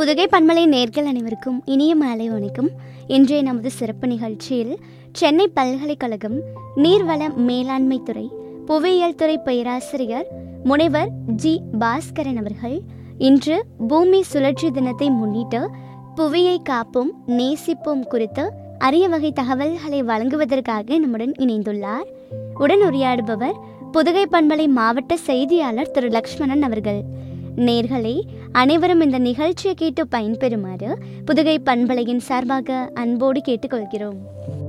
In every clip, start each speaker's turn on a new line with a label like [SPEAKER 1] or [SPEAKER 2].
[SPEAKER 1] புதுகை பன்மலை நேர்கள் அனைவருக்கும் இனிய மாலை வணக்கம் இன்றைய நமது சிறப்பு நிகழ்ச்சியில் சென்னை பல்கலைக்கழகம் நீர்வள மேலாண்மை துறை புவியியல் துறை பேராசிரியர் முனைவர் ஜி பாஸ்கரன் அவர்கள் இன்று பூமி சுழற்சி தினத்தை முன்னிட்டு புவியை காப்போம் நேசிப்போம் குறித்து அரிய வகை தகவல்களை வழங்குவதற்காக நம்முடன் இணைந்துள்ளார் உடன் உரையாடுபவர் புதுகை பண்பலை மாவட்ட செய்தியாளர் திரு லக்ஷ்மணன் அவர்கள் நேர்களே அனைவரும் இந்த நிகழ்ச்சியை கேட்டு பயன்பெறுமாறு புதுகை பண்பலையின் சார்பாக அன்போடு கேட்டுக்கொள்கிறோம்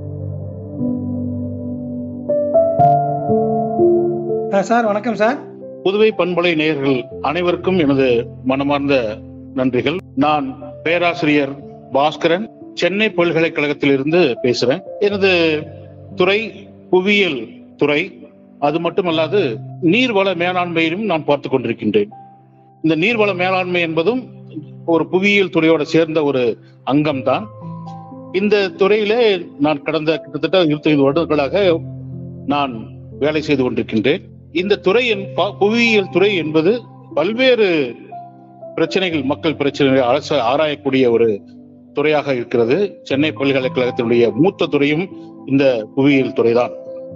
[SPEAKER 2] ஆ, சார் வணக்கம் சார்
[SPEAKER 3] புதுவை பண்பலை நேயர்கள் அனைவருக்கும் எனது மனமார்ந்த நன்றிகள் நான் பேராசிரியர் பாஸ்கரன் சென்னை பல்கலைக்கழகத்திலிருந்து பேசுறேன் எனது துறை புவியியல் துறை அது மட்டுமல்லாது நீர்வள மேலாண்மையிலும் நான் பார்த்து கொண்டிருக்கின்றேன் இந்த நீர்வள மேலாண்மை என்பதும் ஒரு புவியியல் துறையோட சேர்ந்த ஒரு அங்கம்தான் இந்த துறையிலே நான் கடந்த கிட்டத்தட்ட இருபத்தைந்து வருடங்களாக நான் வேலை செய்து கொண்டிருக்கின்றேன் இந்த துறை என்- ப- புவியியல் துறை என்பது பல்வேறு பிரச்சனைகள் மக்கள் பிரச்சனைகளை அரசு ஆராயக்கூடிய ஒரு துறையாக இருக்கிறது சென்னை பல்கலைக்கழகத்தினுடைய மூத்த துறையும் இந்த புவியியல் துறைதான்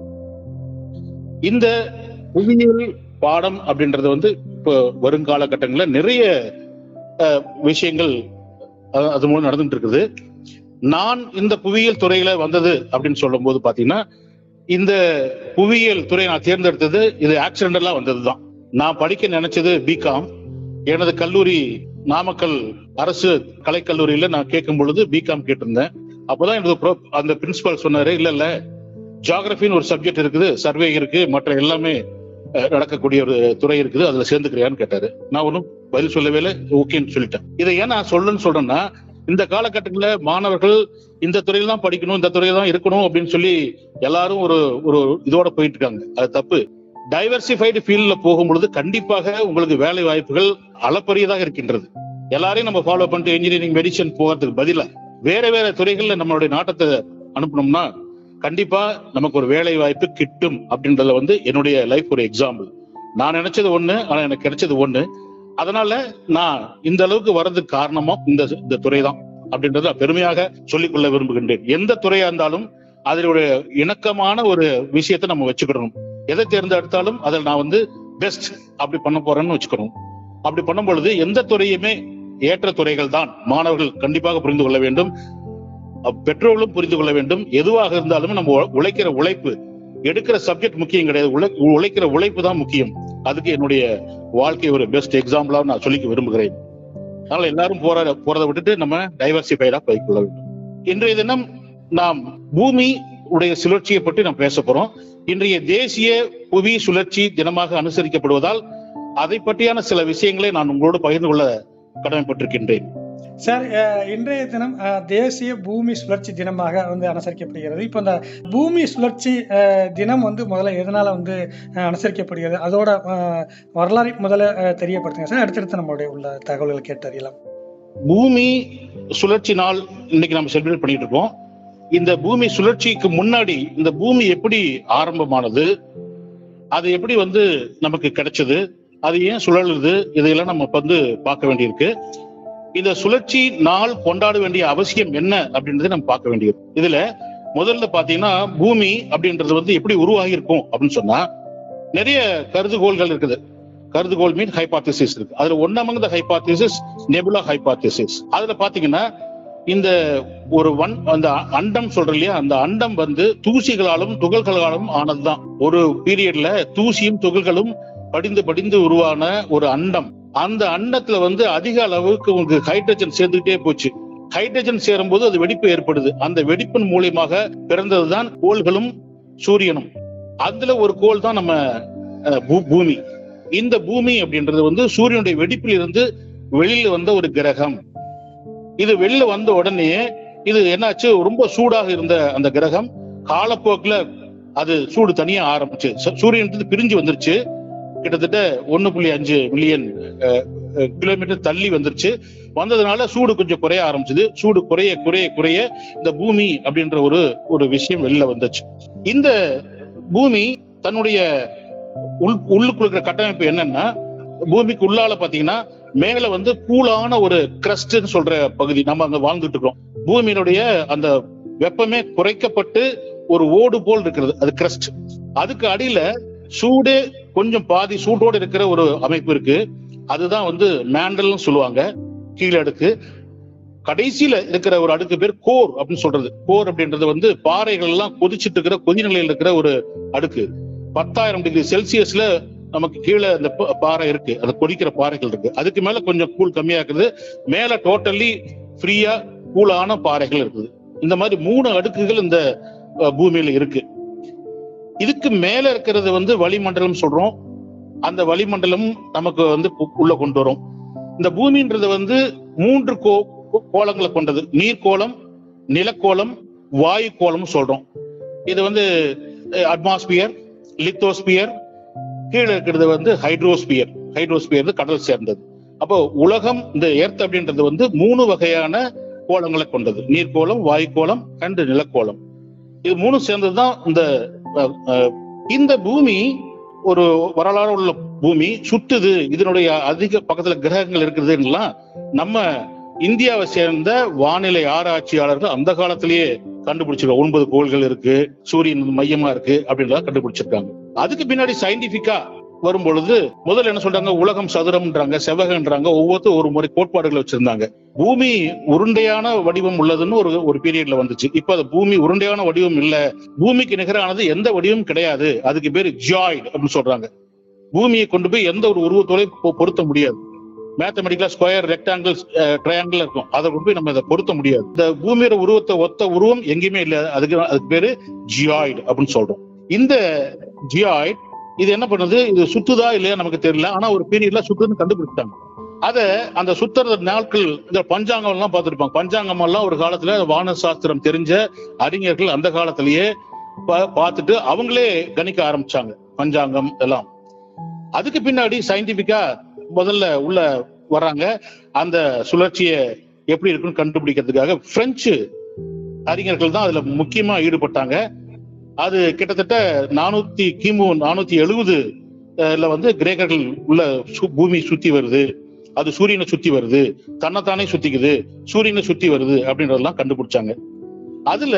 [SPEAKER 3] இந்த புவியியல் பாடம் அப்படின்றது வந்து இப்போ வருங்கால கட்டங்களில் நிறைய அஹ், விஷயங்கள் அஹ், அது மூலம் நடந்துட்டு இருக்குது நான் இந்த புவியியல் துறையில வந்தது அப்படின்னு சொல்லும் போது பாத்தீங்கன்னா இந்த புவியியல் துறை நான் தேர்ந்தெடுத்தது இது ஆக்சிடென்டலா வந்ததுதான் நான் படிக்க நினைச்சது பிகாம் எனது கல்லூரி நாமக்கல் அரசு கலைக்கல்லூரியில நான் கேட்கும் பொழுது பிகாம் கேட்டிருந்தேன் அப்போதான் எனக்கு pro- அந்த பிரின்சிபால் சொன்னாரு இல்ல இல்ல ஜியாகிரபின்னு ஒரு சப்ஜெக்ட் இருக்குது சர்வே இருக்கு மற்ற எல்லாமே அஹ், நடக்கக்கூடிய ஒரு துறை இருக்குது அதுல சேர்ந்துக்கிறியான்னு கேட்டாரு நான் ஒன்றும் பதில் சொல்லவே இல்லை ஓகேன்னு சொல்லிட்டேன் இதை ஏன் நான் சொல்லணும்னு சொல்றேன்னா இந்த காலகட்டங்களில் மாணவர்கள் இந்த துறையில தான் படிக்கணும் இந்த துறையில தான் இருக்கணும் அப்படின்னு சொல்லி எல்லாரும் ஒரு ஒரு இதோட போயிட்டு இருக்காங்க அது தப்பு டைவர்சிஃபைடு ஃபீல்ட்ல போகும்பொழுது கண்டிப்பாக உங்களுக்கு வேலை வாய்ப்புகள் அளப்பரியதாக இருக்கின்றது எல்லாரையும் நம்ம ஃபாலோ பண்ணிட்டு இன்ஜினியரிங் மெடிசன் போகிறதுக்கு பதிலா வேற வேற துறைகள்ல நம்மளுடைய நாட்டத்தை அனுப்பணும்னா கண்டிப்பா நமக்கு ஒரு வேலை வாய்ப்பு கிட்டும் அப்படின்றதுல வந்து என்னுடைய லைஃப் ஒரு எக்ஸாம்பிள் நான் நினைச்சது ஒண்ணு ஆனா எனக்கு கிடைச்சது ஒண்ணு அதனால நான் இந்த அளவுக்கு வர்றதுக்கு காரணமும் இந்த இந்த துறை தான் அப்படின்றத நான் பெருமையாக சொல்லிக்கொள்ள விரும்புகின்றேன் எந்த துறையா இருந்தாலும் அதனுடைய இணக்கமான ஒரு விஷயத்தை நம்ம வச்சுக்கிடணும் எதை தேர்ந்தெடுத்தாலும் அதில் நான் வந்து பெஸ்ட் அப்படி பண்ண போறேன்னு வச்சுக்கணும் அப்படி பண்ணும் பொழுது எந்த துறையுமே ஏற்ற துறைகள் தான் மாணவர்கள் கண்டிப்பாக புரிந்து கொள்ள வேண்டும் அப் பெற்றோர்களும் புரிந்து கொள்ள வேண்டும் எதுவாக இருந்தாலும் நம்ம உழ- உழைக்கிற உழைப்பு எடுக்கிற சப்ஜெக்ட் முக்கியம் கிடையாது உழை- உழைக்கிற உழைப்பு தான் முக்கியம் அதுக்கு என்னுடைய வாழ்க்கை ஒரு பெஸ்ட் எக்ஸாம்பிளா நான் சொல்லிக்க விரும்புகிறேன் அதனால எல்லாரும் போற போறதை விட்டுட்டு நம்ம டைவர்சிஃபைடா போய்க்கொள்ள வேண்டும் இன்றைய தினம் நாம் பூமி உடைய சுழற்சியை பற்றி நாம் பேச போறோம் இன்றைய தேசிய புவி சுழற்சி தினமாக அனுசரிக்கப்படுவதால் அதை பற்றியான சில விஷயங்களை நான் உங்களோடு பகிர்ந்து கொள்ள கடமைப்பட்டிருக்கின்றேன்
[SPEAKER 2] சார் அஹ், இன்றைய தினம் அஹ், தேசிய பூமி சுழற்சி தினமாக வந்து அனுசரிக்கப்படுகிறது இப்போ இந்த பூமி சுழற்சி அஹ், தினம் வந்து முதல்ல எதனால வந்து அஹ், அனுசரிக்கப்படுகிறது அதோட அஹ், வரலாறை முதல்ல அஹ், தெரியப்படுத்துங்க சார் அடுத்தடுத்து நம்மளுடைய உள்ள தகவல்களை கேட்டறியலாம்
[SPEAKER 3] பூமி சுழற்சி நாள் இன்னைக்கு நம்ம செலிப்ரேட் பண்ணிட்டு இருக்கோம் இந்த பூமி சுழற்சிக்கு முன்னாடி இந்த பூமி எப்படி ஆரம்பமானது அது எப்படி வந்து நமக்கு கிடைச்சது அது ஏன் சுழலுது இதையெல்லாம் நம்ம இப்ப வந்து பார்க்க வேண்டியிருக்கு இந்த சுழற்சி நாள் கொண்டாட வேண்டிய அவசியம் என்ன அப்படின்றத நம்ம பார்க்க வேண்டியது இதுல முதல்ல பாத்தீங்கன்னா பூமி அப்படின்றது வந்து எப்படி உருவாகி இருக்கும் அப்படின்னு சொன்னா நிறைய கருதுகோள்கள் இருக்குது கருதுகோள் மீன் ஹைபாத்திசிஸ் இருக்கு அதுல ஒன்னாமங்க ஹைபாத்திசிஸ் நெபுலா ஹைபாத்திசிஸ் அதுல பாத்தீங்கன்னா இந்த ஒரு வன் அந்த அண்டம் சொல்ற இல்லையா அந்த அண்டம் வந்து தூசிகளாலும் துகள்களாலும் ஆனதுதான் ஒரு பீரியட்ல தூசியும் துகள்களும் படிந்து படிந்து உருவான ஒரு அண்டம் அந்த அண்டத்துல வந்து அதிக அளவுக்கு உங்களுக்கு ஹைட்ரஜன் சேர்ந்துகிட்டே போச்சு ஹைட்ரஜன் சேரும்போது அது வெடிப்பு ஏற்படுது அந்த வெடிப்பின் மூலியமாக பிறந்ததுதான் கோள்களும் சூரியனும் அதுல ஒரு கோள் தான் நம்ம அஹ், பூ- பூமி இந்த பூமி அப்படின்றது வந்து சூரியனுடைய வெடிப்பில் இருந்து வெளியில வந்த ஒரு கிரகம் இது வெளியில வந்த உடனே இது என்னாச்சு ரொம்ப சூடாக இருந்த அந்த கிரகம் காலப்போக்குல அது சூடு தனியா ஆரம்பிச்சு சு- சூரியன் பிரிஞ்சு வந்துருச்சு கிட்டத்தட்ட ஒண்ணு புள்ளி அஞ்சு மில்லியன் கிலோமீட்டர் தள்ளி வந்துருச்சு வந்ததுனால சூடு கொஞ்சம் குறைய ஆரம்பிச்சது சூடு குறைய குறைய குறைய இந்த பூமி அப்படின்ற ஒரு ஒரு விஷயம் வெளில வந்துச்சு இந்த பூமி தன்னுடைய உள் உள்ளுக்குள்ள இருக்கிற கட்டமைப்பு என்னன்னா பூமிக்கு உள்ளால பாத்தீங்கன்னா மேல வந்து கூலான ஒரு கிரஸ்ட்னு சொல்ற பகுதி நம்ம அங்க வாழ்ந்துட்டு இருக்கோம் பூமியினுடைய அந்த வெப்பமே குறைக்கப்பட்டு ஒரு ஓடு போல் இருக்கிறது அது கிரஸ்ட் அதுக்கு அடியில சூடு கொஞ்சம் பாதி சூட்டோடு இருக்கிற ஒரு அமைப்பு இருக்கு அதுதான் வந்து மேண்டல்னு சொல்லுவாங்க கீழே அடுக்கு கடைசியில இருக்கிற ஒரு அடுக்கு பேர் கோர் அப்படின்னு சொல்றது கோர் அப்படின்றது வந்து பாறைகள் எல்லாம் கொதிச்சிட்டு இருக்கிற கொதி நிலையில் இருக்கிற ஒரு அடுக்கு பத்தாயிரம் டிகிரி செல்சியஸ்ல நமக்கு கீழே அந்த ப- பாறை இருக்கு அந்த கொதிக்கிற பாறைகள் இருக்கு அதுக்கு மேல கொஞ்சம் கூல் கம்மியா இருக்குது மேல டோட்டலி ஃப்ரீயா கூலான பாறைகள் இருக்குது இந்த மாதிரி மூணு அடுக்குகள் இந்த அஹ், பூமியில இருக்கு இதுக்கு மேல இருக்கிறது வந்து வளிமண்டலம் சொல்றோம் அந்த வளிமண்டலம் நமக்கு வந்து உ- உள்ள கொண்டு வரும் இந்த பூமின்றது வந்து மூன்று கோ கோ- கோளங்களை கொண்டது நீர்க்கோளம் நிலக்கோளம் வாயு கோளம் சொல்றோம் இது வந்து அட்மாஸ்பியர் லித்தோஸ்பியர் கீழே இருக்கிறது வந்து ஹைட்ரோஸ்பியர் ஹைட்ரோஸ்பியர் கடல் சேர்ந்தது அப்போ உலகம் இந்த எர்த் அப்படின்றது வந்து மூணு வகையான கோளங்களை கொண்டது நீர்க்கோளம் வாயுக்கோளம் அண்ட் நிலக்கோளம் இது மூணு சேர்ந்ததுதான் இந்த அஹ், அஹ், இந்த பூமி ஒரு வரலாறு உள்ள பூமி சுத்துது இதனுடைய அதிக பக்கத்துல கிரகங்கள் இருக்குதுலாம் நம்ம இந்தியாவை சேர்ந்த வானிலை ஆராய்ச்சியாளர்கள் அந்த காலத்திலேயே கண்டுபிடிச்சிருக்காங்க ஒன்பது கோள்கள் இருக்கு சூரியன் மையமா இருக்கு அப்படின்றத கண்டுபிடிச்சிருக்காங்க அதுக்கு பின்னாடி சயின்டிபிக்கா வரும் பொழுது முதல்ல என்ன சொல்றாங்க உலகம் சதுரம்ன்றாங்க செவ்வகன்றாங்க ஒவ்வொருத்தரும் ஒரு முறை கோட்பாடுகளை வச்சிருந்தாங்க பூமி உருண்டையான வடிவம் உள்ளதுன்னு ஒரு ஒரு பீரியட்ல வந்துச்சு இப்ப அது பூமி உருண்டையான வடிவம் இல்ல பூமிக்கு நிகரானது எந்த வடிவமும் கிடையாது அதுக்கு பேரு ஜாய்டு அப்படின்னு சொல்றாங்க பூமியை கொண்டு போய் எந்த ஒரு உருவத்தோட பொருத்த முடியாது மேத்தமெட்டிக்கலா ஸ்கொயர் ரெக்டாங்கிள் ட்ரையாங்கிள் இருக்கும் அதை கொண்டு போய் நம்ம இதை பொருத்த முடியாது இந்த பூமியோட உருவத்தை ஒத்த உருவம் எங்கேயுமே இல்ல அதுக்கு அதுக்கு பேரு ஜியாய்டு அப்படின்னு சொல்றோம் இந்த ஜியாய்டு இது என்ன பண்ணுது இது சுத்துதா இல்லையா நமக்கு தெரியல ஆனா ஒரு பீரியட்ல சுத்துன்னு கண்டுபிடிச்சிட்டாங்க அத அந்த சுத்துற நாட்கள் இந்த பஞ்சாங்கம் எல்லாம் பார்த்திருப்பாங்க பஞ்சாங்கம் எல்லாம் ஒரு காலத்துல வான சாஸ்திரம் தெரிஞ்ச அறிஞர்கள் அந்த காலத்திலேயே பா- பார்த்துட்டு அவங்களே கணிக்க ஆரம்பிச்சாங்க பஞ்சாங்கம் எல்லாம் அதுக்கு பின்னாடி சயின்டிபிக்கா முதல்ல உள்ள வர்றாங்க அந்த சுழற்சியை எப்படி இருக்குன்னு கண்டுபிடிக்கிறதுக்காக பிரெஞ்சு அறிஞர்கள் தான் அதுல முக்கியமா ஈடுபட்டாங்க அது கிட்டத்தட்ட நானூத்தி கிமு நானூத்தி எழுபது வந்து கிரேக்கர்கள் உள்ள சு- பூமி சுத்தி வருது அது சூரியனை சுத்தி வருது தன்னைத்தானே சுத்திக்குது சூரியனை சுத்தி வருது அப்படின்றதெல்லாம் கண்டுபிடிச்சாங்க அதுல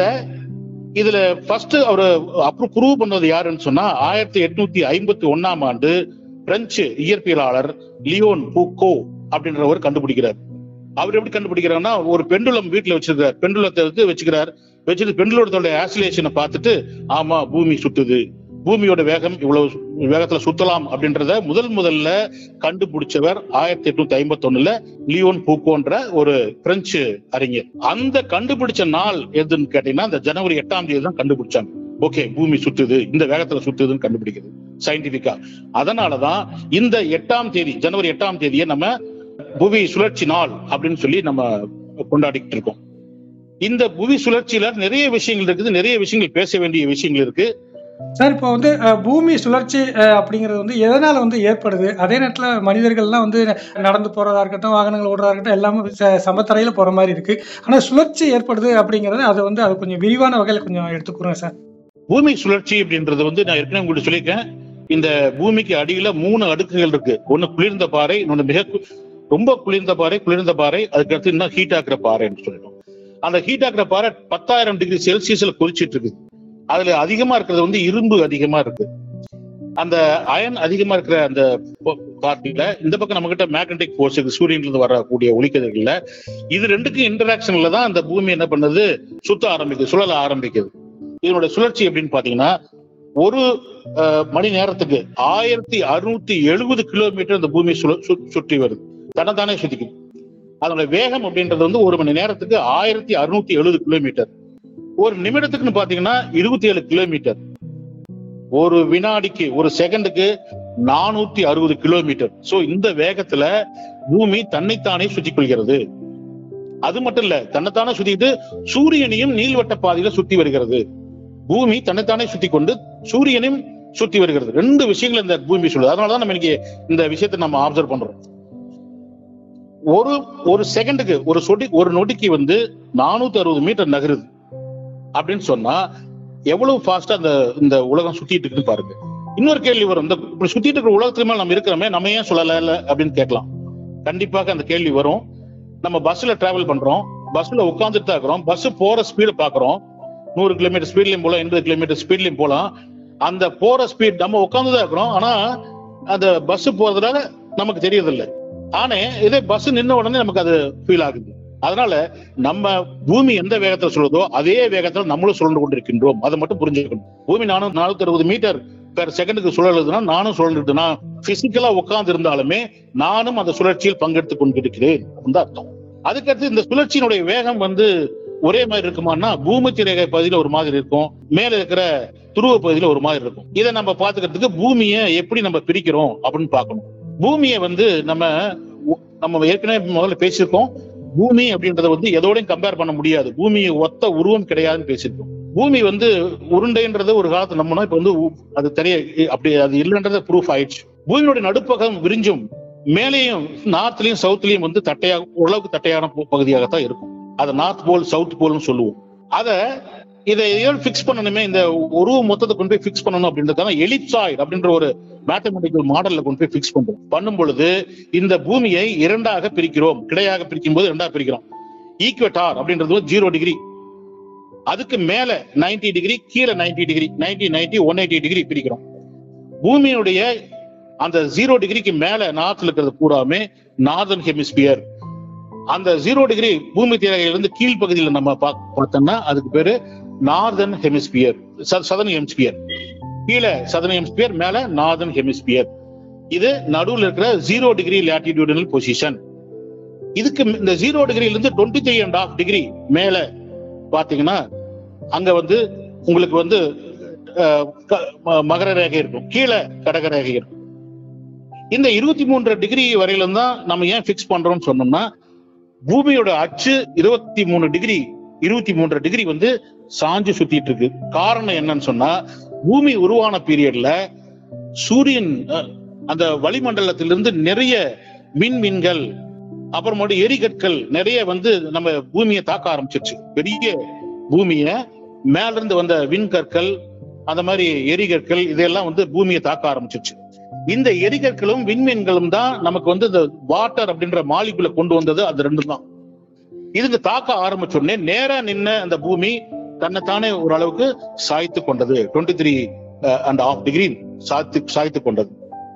[SPEAKER 3] இதுல ஃபர்ஸ்ட் அவர் அப்புறம் ப்ரூவ் பண்ணது யாருன்னு சொன்னா ஆயிரத்தி எட்நூத்தி ஐம்பத்தி ஒன்னாம் ஆண்டு பிரெஞ்சு இயற்பியலாளர் லியோன் பூக்கோ அப்படின்றவர் கண்டுபிடிக்கிறார் அவர் எப்படி கண்டுபிடிக்கிறாருன்னா ஒரு பெண்டுலம் வீட்டுல வச்சிருக்கார் பெண்டுலத்தை வந்து வச்சுக்கிறார் வச்சுட்டு பெண்டுலத்தோட ஆசிலேஷனை பார்த்துட்டு ஆமா பூமி சுத்துது பூமியோட வேகம் இவ்வளவு வேகத்துல சுத்தலாம் அப்படின்றத முதல் முதல்ல கண்டுபிடிச்சவர் ஆயிரத்தி எட்நூத்தி ஐம்பத்தி ஒண்ணுல லியோன் பூக்கோன்ற ஒரு பிரெஞ்சு அறிஞர் அந்த கண்டுபிடிச்ச நாள் எதுன்னு கேட்டீங்கன்னா இந்த ஜனவரி எட்டாம் தேதி தான் கண்டுபிடிச்சாங்க ஓகே பூமி சுத்துது இந்த வேகத்துல சுத்துதுன்னு கண்டுபிடிக்குது சயின்டிபிக்கா அதனாலதான் இந்த எட்டாம் தேதி ஜனவரி எட்டாம் தேதியை நம்ம புவி சுழற்சி நாள் அப்படின்னு சொல்லி நம்ம கொண்டாடிக்கிட்டு இருக்கோம் இந்த புவி சுழற்சியில நிறைய விஷயங்கள் இருக்குது நிறைய விஷயங்கள் பேச வேண்டிய விஷயங்கள் இருக்கு
[SPEAKER 2] சார் இப்போ வந்து அஹ், பூமி சுழற்சி அஹ், அப்படிங்கிறது வந்து எதனால வந்து ஏற்படுது அதே நேரத்துல மனிதர்கள்லாம் வந்து நடந்து போறதா இருக்கட்டும் வாகனங்கள் ஓடுறதா இருக்கட்டும் எல்லாமே ச- சமத்தரையில போற மாதிரி இருக்கு ஆனா சுழற்சி ஏற்படுது அப்படிங்கறது அது வந்து அது கொஞ்சம் விரிவான வகையில கொஞ்சம் எடுத்துக்கிறோம் சார்
[SPEAKER 3] பூமி சுழற்சி அப்படின்றது வந்து நான் ஏற்கனவே உங்களுக்கு சொல்லியிருக்கேன் இந்த பூமிக்கு அடியில மூணு அடுக்குகள் இருக்கு ஒண்ணு குளிர்ந்த பாறை இன்னொன்னு மிக கு- ரொம்ப குளிர்ந்த பாறை குளிர்ந்த பாறை அதுக்கு அடுத்து இன்னும் ஹீட் ஆக்குற பாறைன்னு சொல்லிட்டோம் அந்த ஹீட் ஆக்குற பாறை பத்தாயிரம் டிகிரி செல்சியஸ்ல கொதிச்சிட்டு இருக்கு அதுல அதிகமா இருக்கிறது வந்து இரும்பு அதிகமா இருக்கு அந்த அயன் அதிகமா இருக்கிற அந்த பார்ட்டில இந்த பக்கம் நம்ம கிட்ட மேக்னெட்டிக் ஃபோர்ஸ் இருக்கு சூரியன்ல இருந்து வரக்கூடிய ஒளிக்கதிர்கள்ல இது ரெண்டுக்கும் இன்டராக்ஷன்ல தான் அந்த பூமி என்ன பண்ணுது சுத்த ஆரம்பிக்குது சுழல ஆரம்பிக்குது இதனோட சுழற்சி எப்படின்னு பாத்தீங்கன்னா ஒரு அஹ், மணி நேரத்துக்கு ஆயிரத்தி அறுநூத்தி எழுபது கிலோமீட்டர் இந்த பூமி சுழ- சு- சுற்றி வருது தன்னைத்தானே சுத்திக்குது அதோட வேகம் அப்படின்றது வந்து ஒரு மணி நேரத்துக்கு ஆயிரத்தி அறுநூத்தி எழுபது கிலோமீட்டர் ஒரு நிமிடத்துக்குன்னு பாத்தீங்கன்னா இருபத்தி ஏழு கிலோமீட்டர் ஒரு வினாடிக்கு ஒரு செகண்டுக்கு நானூத்தி அறுபது கிலோமீட்டர் சோ இந்த வேகத்துல பூமி தன்னைத்தானே சுத்திக் கொள்கிறது அது மட்டும் இல்ல தன்னைத்தானே சுத்திட்டு சூரியனையும் நீள்வட்ட பாதையில சுத்தி வருகிறது பூமி தன்னைத்தானே சுத்தி கொண்டு சூரியனையும் சுத்தி வருகிறது ரெண்டு விஷயங்கள் இந்த பூமி சொல்லுது அதனாலதான் நம்ம இன்னைக்கு இந்த விஷயத்தை நம்ம ஆப்சர்வ் பண்றோம் ஒரு ஒரு செகண்டுக்கு ஒரு சொடி ஒரு நொடிக்கு வந்து நானூத்தி அறுபது மீட்டர் நகருது அப்படின்னு சொன்னா எவ்வளவு ஃபாஸ்டா அந்த இந்த உலகம் சுத்திட்டு இருக்குன்னு பாருங்க இன்னொரு கேள்வி வரும் இந்த இப்படி சுத்திட்டு இருக்கிற உலகத்துக்கு மேல நம்ம இருக்கிறோமே நம்ம ஏன் சொல்லல இல்ல அப்படின்னு கேட்கலாம் கண்டிப்பாக அந்த கேள்வி வரும் நம்ம பஸ்ல டிராவல் பண்றோம் பஸ்ல உட்காந்துட்டு தான் இருக்கிறோம் பஸ் போற ஸ்பீடு பாக்குறோம் நூறு கிலோமீட்டர் ஸ்பீட்லயும் போலாம் எண்பது கிலோமீட்டர் ஸ்பீட்லயும் போலாம் அந்த போற ஸ்பீட் நம்ம உட்காந்து தான் இருக்கிறோம் ஆனா அந்த பஸ் போறதுனால நமக்கு தெரியறதில்ல ஆனா இதே பஸ் நின்ன உடனே நமக்கு அது ஃபீல் ஆகுது அதனால நம்ம பூமி எந்த வேகத்துல சொல்லுதோ அதே வேகத்துல நம்மளும் சுழன்று கொண்டிருக்கின்றோம் அதை மட்டும் புரிஞ்சுக்கணும் பூமி நானும் நானூத்தி அறுபது மீட்டர் பெர் செகண்டுக்கு சுழலுதுன்னா நானும் சுழலுது நான் பிசிக்கலா உட்கார்ந்து இருந்தாலுமே நானும் அந்த சுழற்சியில் பங்கெடுத்துக் கொண்டிருக்கிறேன் அப்படின்னு தான் அர்த்தம் அதுக்கடுத்து இந்த சுழற்சியினுடைய வேகம் வந்து ஒரே மாதிரி இருக்குமான்னா பூமத்திய ரேகை பகுதியில ஒரு மாதிரி இருக்கும் மேல இருக்கிற துருவ பகுதியில ஒரு மாதிரி இருக்கும் இதை நம்ம பாத்துக்கிறதுக்கு பூமியை எப்படி நம்ம பிரிக்கிறோம் அப்படின்னு பார்க்கணும் பூமியை வந்து நம்ம நம்ம ஏற்கனவே முதல்ல பேசியிருக்கோம் பூமி அப்படின்றத வந்து எதோடையும் கம்பேர் பண்ண முடியாது பூமி ஒத்த உருவம் கிடையாதுன்னு பேசியிருக்கோம் பூமி வந்து உருண்டைன்றது ஒரு காலத்துல நம்பினோம் இப்ப வந்து உ- அது தெரிய அப்படி அது இல்லைன்றத ப்ரூஃப் ஆயிடுச்சு பூமியினுடைய நடுப்பகம் விரிஞ்சும் மேலேயும் நார்த்லயும் சவுத்லயும் வந்து தட்டையாக ஓரளவுக்கு தட்டையான பு- பகுதியாகத்தான் இருக்கும் அதை நார்த் போல் சவுத் போல்னு சொல்லுவோம் அத இதை ஃபிக்ஸ் பண்ணணுமே இந்த உருவ மொத்தத்தை கொண்டு போய் ஃபிக்ஸ் பண்ணணும் அப்படின்றதுக்காக எலிப்சாய்டு அப்படின்ற ஒரு மேத்தமெட்டிக்கல் மாடல்ல கொண்டு போய் ஃபிக்ஸ் பண்றோம் பண்ணும் பொழுது இந்த பூமியை இரண்டாக பிரிக்கிறோம் கிடையாக பிரிக்கும் போது இரண்டாக பிரிக்கிறோம் ஈக்குவட்டார் அப்படின்றது ஜீரோ டிகிரி அதுக்கு மேல 90 டிகிரி கீழே 90 டிகிரி 90 90 ஒன் எயிட்டி டிகிரி பிரிக்கிறோம் பூமியினுடைய அந்த ஜீரோ டிகிரிக்கு மேல நார்த்ல இருக்கிறது பூராமே நார்தர்ன் ஹெமிஸ்பியர் அந்த ஜீரோ டிகிரி பூமி திரையிலிருந்து கீழ்ப்பகுதியில நம்ம பாக்- பார்த்தோம்னா அதுக்கு பேரு நார்தர்ன் ஹெமிஸ்பியர் சதர்ன் ஹெமிஸ்பியர் கீழே சதர்ன் ஹெமிஸ்பியர் மேல நார்தர்ன் ஹெமிஸ்பியர் இது நடுவுல இருக்கிற ஜீரோ டிகிரி லாட்டிடியூடனல் பொசிஷன் இதுக்கு இந்த ஜீரோ டிகிரில இருந்து twenty three and half degree மேல பாத்தீங்கன்னா அங்க வந்து உங்களுக்கு வந்து அஹ், க- ம- மகர ரேகை இருக்கும் கீழே கடக ரேகை இருக்கும் இந்த இருபத்தி மூன்று டிகிரி வரையிலும் தான் நம்ம ஏன் ஃபிக்ஸ் பண்றோம்னு சொன்னோம்னா பூமியோட அச்சு இருபத்தி மூணு டிகிரி இருபத்தி மூன்று டிகிரி வந்து சாஞ்சு சுத்திட்டு இருக்கு காரணம் என்னன்னு சொன்னா பூமி உருவான பீரியட்ல சூரியன் அஹ், அந்த வளிமண்டலத்திலிருந்து நிறைய மின்மீன்கள் அப்புறமேட்டு எரிகற்கள் நிறைய வந்து நம்ம பூமியை தாக்க ஆரம்பிச்சிருச்சு பெரிய பூமிய மேல இருந்து வந்த விண்கற்கள் அந்த மாதிரி எரிகற்கள் இதெல்லாம் வந்து பூமியை தாக்க ஆரம்பிச்சிருச்சு இந்த எரிகற்களும் விண்மீன்களும் தான் நமக்கு வந்து இந்த வாட்டர் அப்படின்ற மாலிகுல கொண்டு வந்தது அது ரெண்டு தான் இதுக்கு தாக்க ஆரம்பிச்ச உடனே நேரா நின்ன அந்த பூமி தன்னைத்தானே ஓரளவுக்கு சாய்த்து கொண்டது twenty three and half degree சாய்த்து சாய்த்து கொண்டது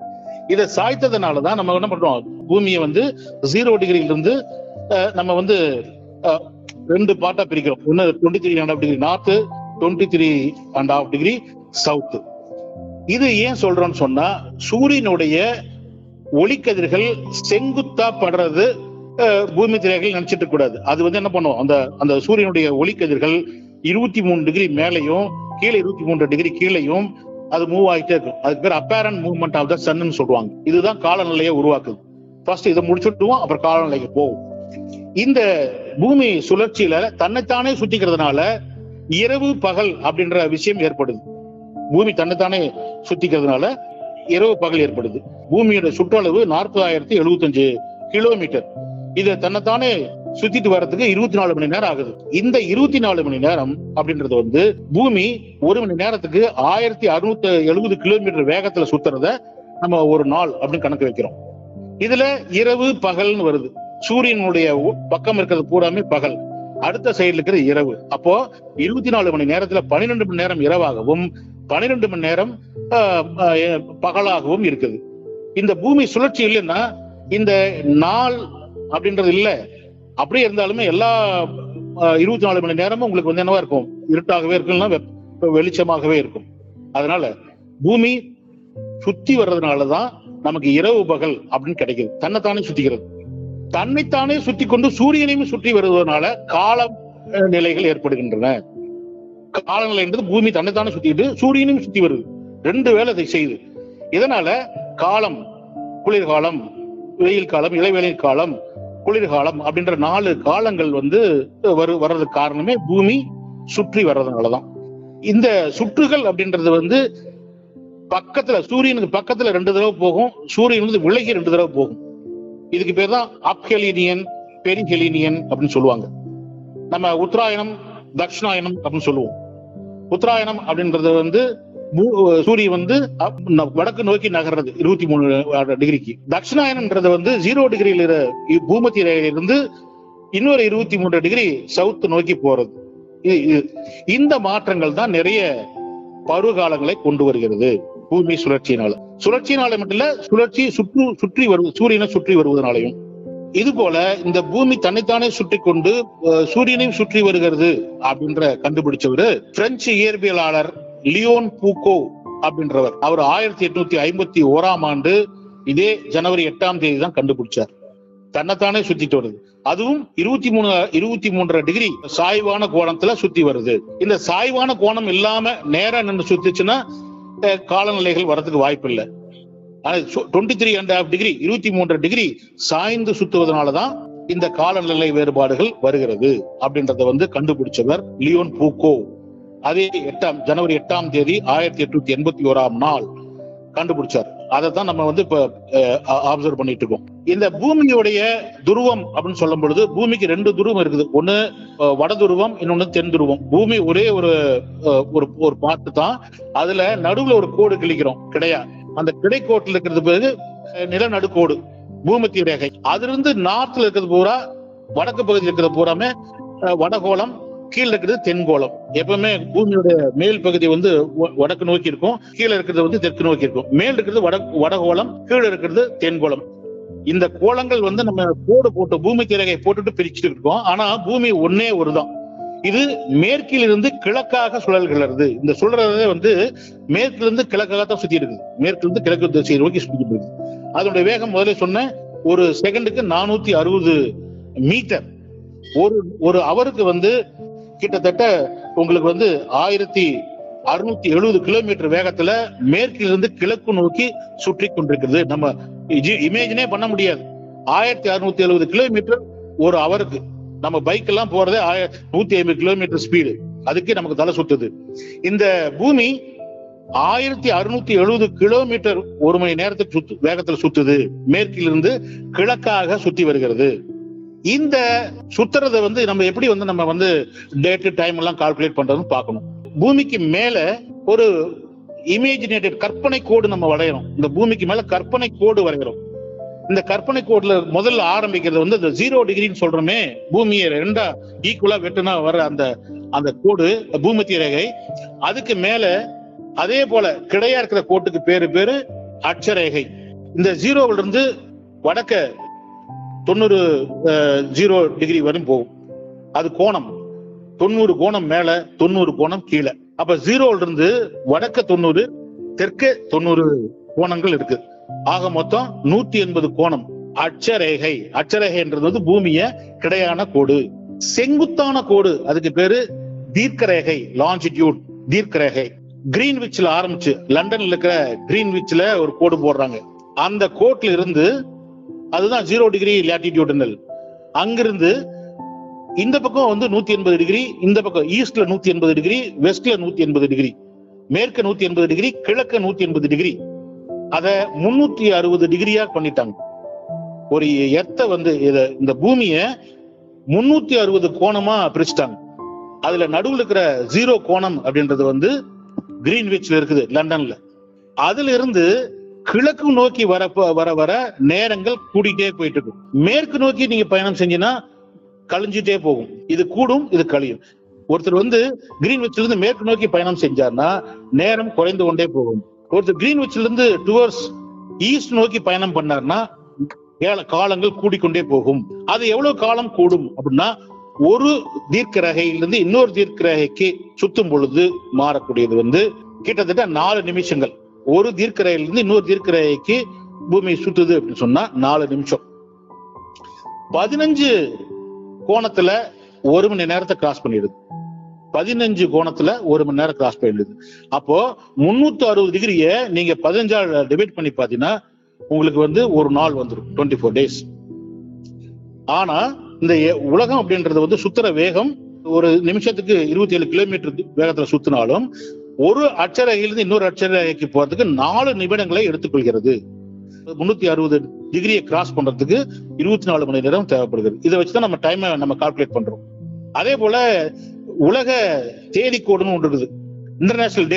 [SPEAKER 3] இதை சாய்த்ததுனால தான் நம்ம என்ன பண்றோம் பூமியை வந்து ஜீரோ டிகிரில இருந்து அஹ், நம்ம வந்து அஹ், ரெண்டு பார்ட்டா பிரிக்கிறோம் ஒன்னு twenty three and half degree north twenty three and half degree south இது ஏன் சொல்றோம்னு சொன்னா சூரியனுடைய ஒளிக்கதிர்கள் செங்குத்தா படுறது அஹ், பூமி திரைகள் நினைச்சிட்டு இருக்க கூடாது அது வந்து என்ன பண்ணும் அந்த அந்த சூரியனுடைய ஒளிக்கதிர்கள் இருபத்தி மூணு டிகிரி மேலையும் கீழே இருபத்தி மூன்று டிகிரி கீழேயும் அது மூவ் ஆகிட்டே இருக்கும் அதுக்கு பேர் அப்பேரண்ட் மூவ்மெண்ட் ஆஃப் த சன்னு சொல்லுவாங்க இதுதான் காலநிலையை உருவாக்குது ஃபர்ஸ்ட் இதை முடிச்சுட்டுவோம் அப்புறம் காலநிலைக்கு போகும் இந்த பூமி சுழற்சியில தன்னைத்தானே சுத்திக்கிறதுனால இரவு பகல் அப்படின்ற விஷயம் ஏற்படுது பூமி தன்னைத்தானே சுத்திக்கிறதுனால இரவு பகல் ஏற்படுது பூமியோட சுற்றளவு நாற்பதாயிரத்தி எழுபத்தஞ்சு கிலோமீட்டர் இது தன்னைத்தானே சுத்திட்டு வர்றதுக்கு இருபத்தி நாலு மணி நேரம் ஆகுது இந்த இருபத்தி நாலு மணி நேரம் அப்படின்றது வந்து பூமி ஒரு மணி நேரத்துக்கு ஆயிரத்தி அறுநூத்தி எழுபது கிலோமீட்டர் வேகத்துல சுத்துறத நம்ம ஒரு நாள் அப்படின்னு கணக்கு வைக்கிறோம் இதுல இரவு பகல்னு வருது சூரியனுடைய உ- பக்கம் இருக்கிறது பூராமே பகல் அடுத்த சைடுல இருக்கிறது இரவு அப்போ இருபத்தி நாலு மணி நேரத்துல பன்னிரெண்டு மணி நேரம் இரவாகவும் பன்னிரெண்டு மணி நேரம் ஆஹ், ஆஹ், பகலாகவும் இருக்குது இந்த பூமி சுழற்சி இல்லைன்னா இந்த நாள் அப்படின்றது இல்ல அப்படியே இருந்தாலுமே எல்லா இருபத்தி நாலு மணி நேரமும் உங்களுக்கு வந்து என்னவா இருக்கும் இருட்டாகவே இருக்கும்னா வெப்ப- வெளிச்சமாகவே இருக்கும் அதனால பூமி சுத்தி வர்றதுனாலதான் நமக்கு இரவு பகல் அப்படின்னு கிடைக்குது தன்னைத்தானே சுத்திக்கிறது தன்னைத்தானே சுத்தி கொண்டு சூரியனையும் சுற்றி வருவதனால கால அஹ், நிலைகள் ஏற்படுகின்றன காலநிலை என்பது பூமி தன்னைத்தானே சுத்திட்டு சூரியனையும் சுத்தி வருது ரெண்டு வேலை அதை செய்யுது இதனால காலம் குளிர்காலம் வெயில் காலம் இளவேனில் காலம் குளிர்காலம் அப்படின்ற நாலு காலங்கள் வந்து வரு வர்றதுக்கு காரணமே பூமி சுற்றி வர்றதுனாலதான் இந்த சுற்றுகள் அப்படின்றது வந்து பக்கத்துல சூரியனுக்கு பக்கத்துல ரெண்டு தடவை போகும் சூரியன் வந்து விலகி ரெண்டு தடவை போகும் இதுக்கு பேர் தான் அப்ஹெலினியன் பெரிஹெலினியன் அப்படின்னு சொல்லுவாங்க நம்ம உத்தராயணம் தட்சிணாயனம் அப்படின்னு சொல்லுவோம் உத்தராயணம் அப்படின்றது வந்து பூ- சூரியன் வந்து அப்- ந- வடக்கு நோக்கி நகர்றது இருபத்தி மூணு டிகிரிக்கு தட்சிணாயனன்றது வந்து ஜீரோ டிகிரியில இரு- பூமத்திய ரேகையிலிருந்து இன்னொரு இருபத்தி மூன்று டிகிரி சவுத் நோக்கி போறது இது- இது- இந்த மாற்றங்கள் தான் நிறைய பருவகாலங்களை கொண்டு வருகிறது பூமி சுழற்சியினால சுழற்சியினால மட்டும் இல்ல சுழற்சி சுற்று சுற்றி வருவது சூரியனை சுற்றி வருவதனாலையும் இது போல இந்த பூமி தன்னைத்தானே சுற்றி கொண்டு அஹ், சூரியனையும் சுற்றி வருகிறது அப்படின்ற கண்டுபிடிச்சவரு பிரெஞ்சு இயற்பியலாளர் லியோன் பூகோ அப்படின்றவர் அவர் ஆயிரத்தி எட்நூத்தி ஐம்பத்தி ஓராம் ஆண்டு இதே ஜனவரி எட்டாம் தேதி தான் கண்டுபிடிச்சார் தன்னைத்தானே சுத்திட்டு வருது அதுவும் இருபத்தி மூணு இருபத்தி மூன்றரை டிகிரி சாய்வான கோணத்துல சுத்தி வருது இந்த சாய்வான கோணம் இல்லாம நேரா நின்று சுத்திச்சுன்னா அஹ், காலநிலைகள் வரதுக்கு வாய்ப்பு இல்லை twenty three and half degree இருபத்தி மூன்று டிகிரி சாய்ந்து சுத்துவதனாலதான் இந்த காலநிலை வேறுபாடுகள் வருகிறது அப்படின்றத வந்து கண்டுபிடிச்சவர் லியோன் பூக்கோ அதே எட்டாம் ஜனவரி எட்டாம் தேதி ஆயிரத்தி எட்நூத்தி எண்பத்தி ஓராம் நாள் கண்டுபிடிச்சார் அதை தான் நம்ம வந்து இப்ப அப்சர்வ் பண்ணிட்டு இருக்கோம் இந்த பூமியுடைய துருவம் அப்படின்னு சொல்லும் பொழுது பூமிக்கு ரெண்டு துருவம் இருக்குது ஒண்ணு அஹ், வட துருவம் இன்னொன்னு தென் துருவம் பூமி ஒரே ஒரு அஹ், ஒரு ஒரு பார்ட்டு தான் அதுல நடுவுல ஒரு கோடு கிழிக்கிறோம் கிடையா அந்த கிடைக்கோட்டில் இருக்கிறது பேரு அஹ், நிலநடுக்கோடு பூமத்திய ரேகை அதிலிருந்து நார்த்ல இருக்கிறது பூரா வடக்கு பகுதியில் இருக்கிறது பூராமே அஹ், வடகோளம் கீழ இருக்கிறது தென்கோளம் எப்பவுமே பூமியோட மேல் பகுதி வந்து வ- வடக்கு நோக்கி இருக்கும் கீழே இருக்கிறது வந்து தெற்கு நோக்கி இருக்கும் மேல் இருக்கிறது வட வடகோளம் கீழே இருக்கிறது தென்கோளம் இந்த கோளங்கள் வந்து நம்ம கோடு போட்டு பூமி திரையை போட்டுட்டு பிரிச்சுட்டு இருக்கோம் ஆனா பூமி ஒன்னே ஒருதான் இது மேற்கில் இருந்து கிழக்காக சுழல்கிறது இந்த சுழறதே வந்து மேற்குல இருந்து கிழக்காக தான் சுத்தி இருக்குது மேற்குல இருந்து கிழக்கு திசையை நோக்கி சுத்திட்டு இருக்குது அதனுடைய வேகம் முதல்ல சொன்னேன் ஒரு செகண்டுக்கு நானூத்தி அறுபது மீட்டர் ஒரு ஒரு அவருக்கு வந்து கிட்டத்தட்ட உங்களுக்கு வந்து ஆயிரத்தி அறுநூத்தி எழுபது கிலோமீட்டர் வேகத்துல மேற்கிலிருந்து கிழக்கு நோக்கி சுற்றி கொண்டிருக்கிறது நம்ம இமேஜினே பண்ண முடியாது ஆயிரத்தி அறுநூத்தி எழுபது கிலோமீட்டர் ஒரு அவருக்கு நம்ம பைக் எல்லாம் போறதே ஆய- நூத்தி ஐம்பது கிலோமீட்டர் ஸ்பீடு அதுக்கே நமக்கு தலை சுத்துது இந்த பூமி ஆயிரத்தி அறுநூத்தி எழுபது கிலோமீட்டர் ஒரு மணி நேரத்துக்கு சுத்து வேகத்துல சுத்துது மேற்கிலிருந்து கிழக்காக சுத்தி வருகிறது இந்த சுத்துறதை வந்து நம்ம எப்படி வந்து நம்ம வந்து டேட்டு டைம் எல்லாம் கால்குலேட் பண்றதுன்னு பார்க்கணும் பூமிக்கு மேல ஒரு இமேஜினேட்டட் கற்பனை கோடு நம்ம வரைகிறோம் இந்த பூமிக்கு மேல கற்பனை கோடு வரைகிறோம் இந்த கற்பனை கோடுல முதல்ல ஆரம்பிக்கிறது வந்து இந்த ஜீரோ டிகிரின்னு சொல்றோமே பூமியை ரெண்டா ஈக்குவலா வெட்டுனா வர அந்த அந்த கோடு பூமத்திய ரேகை அதுக்கு மேல அதே போல கிடையா இருக்கிற கோட்டுக்கு பேரு பேரு அட்சரேகை இந்த ஜீரோவில இருந்து வடக்க தொண்ணூறு ஜீரோ டிகிரி வரும் போகும் அது கோணம் தொண்ணூறு கோணம் மேல தொண்ணூறு கோணம் கீழே அப்ப ஜீரோல இருந்து வடக்க தொண்ணூறு தெற்கே தொண்ணூறு கோணங்கள் இருக்கு ஆக மொத்தம் நூத்தி எண்பது கோணம் அட்சரேகை அட்சரேகைன்றது வந்து பூமிய கிடையான கோடு செங்குத்தான கோடு அதுக்கு பேரு தீர்க்கரேகை லாஞ்சிடியூட் தீர்க்கரேகை கிரீன்விச்ல ஆரம்பிச்சு லண்டன்ல இருக்கிற கிரீன்விச்ல ஒரு கோடு போடுறாங்க அந்த கோட்ல இருந்து அதுதான் ஜீரோ டிகிரி லேட்டிடியூட்னல் அங்கிருந்து இந்த பக்கம் வந்து நூத்தி எண்பது டிகிரி இந்த பக்கம் ஈஸ்ட்ல நூத்தி எண்பது டிகிரி வெஸ்ட்ல நூத்தி எண்பது டிகிரி மேற்கு நூத்தி எண்பது டிகிரி கிழக்கு நூத்தி எண்பது டிகிரி அத முன்னூத்தி அறுபது டிகிரியா பண்ணிட்டாங்க ஒரு எர்த்த வந்து இத இந்த பூமிய முன்னூத்தி அறுபது கோணமா பிரிச்சுட்டாங்க அதுல நடுவுல இருக்கிற ஜீரோ கோணம் அப்படின்றது வந்து கிரீன்விச்ல இருக்குது லண்டன்ல அதுல இருந்து கிழக்கு நோக்கி வர வர வர நேரங்கள் கூடிட்டே போயிட்டு இருக்கும் மேற்கு நோக்கி நீங்க பயணம் செஞ்சீங்கன்னா கழிஞ்சிட்டே போகும் இது கூடும் இது கழியும் ஒருத்தர் வந்து கிரீன்விச்ல இருந்து மேற்கு நோக்கி பயணம் செஞ்சார்னா நேரம் குறைந்து கொண்டே போகும் ஒருத்தர் கிரீன்விச்ல இருந்து டுவர்ட்ஸ் ஈஸ்ட் நோக்கி பயணம் பண்ணார்னா ஏழ காலங்கள் கூடிக்கொண்டே போகும் அது எவ்வளவு காலம் கூடும் அப்படின்னா ஒரு தீர்க்க ரேகையிலிருந்து இன்னொரு தீர்க்க ரேகைக்கு சுத்தும் பொழுது மாறக்கூடியது வந்து கிட்டத்தட்ட நாலு நிமிஷங்கள் ஒரு தீர்க்க ரேகையிலிருந்து இன்னொரு தீர்க்க ரேகைக்கு பூமி சுத்துது அப்படின்னு சொன்னா நாலு நிமிஷம் பதினஞ்சு கோணத்துல ஒரு மணி நேரத்தை கிராஸ் பண்ணிடுது பதினஞ்சு கோணத்துல ஒரு மணி நேரம் கிராஸ் பண்ணிடுது அப்போ முன்னூத்தி அறுபது டிகிரிய நீங்க பதினஞ்சால் டிவைட் பண்ணி பாத்தீங்கன்னா உங்களுக்கு வந்து ஒரு நாள் வந்துடும் டுவெண்ட்டி ஃபோர் டேஸ் ஆனா இந்த எ- உலகம் அப்படின்றது வந்து சுத்துற வேகம் ஒரு நிமிஷத்துக்கு இருபத்தி ஏழு கிலோமீட்டர் வேகத்துல சுத்தினாலும் ஒரு அட்சரேகையிலிருந்து இன்னொரு அட்சரேகைக்கு போறதுக்கு நாலு நிமிடங்களை எடுத்துக்கொள்கிறது முன்னூத்தி அறுபது டிகிரியை கிராஸ் பண்றதுக்கு இருபத்தி நாலு மணி நேரம் தேவைப்படுகிறது இதை வச்சுதான் நம்ம டைமை நம்ம கால்குலேட் பண்றோம் அதே போல உலக தேதி கோடுன்னு ஒன்று இருக்குது இன்டர்நேஷனல் டேட்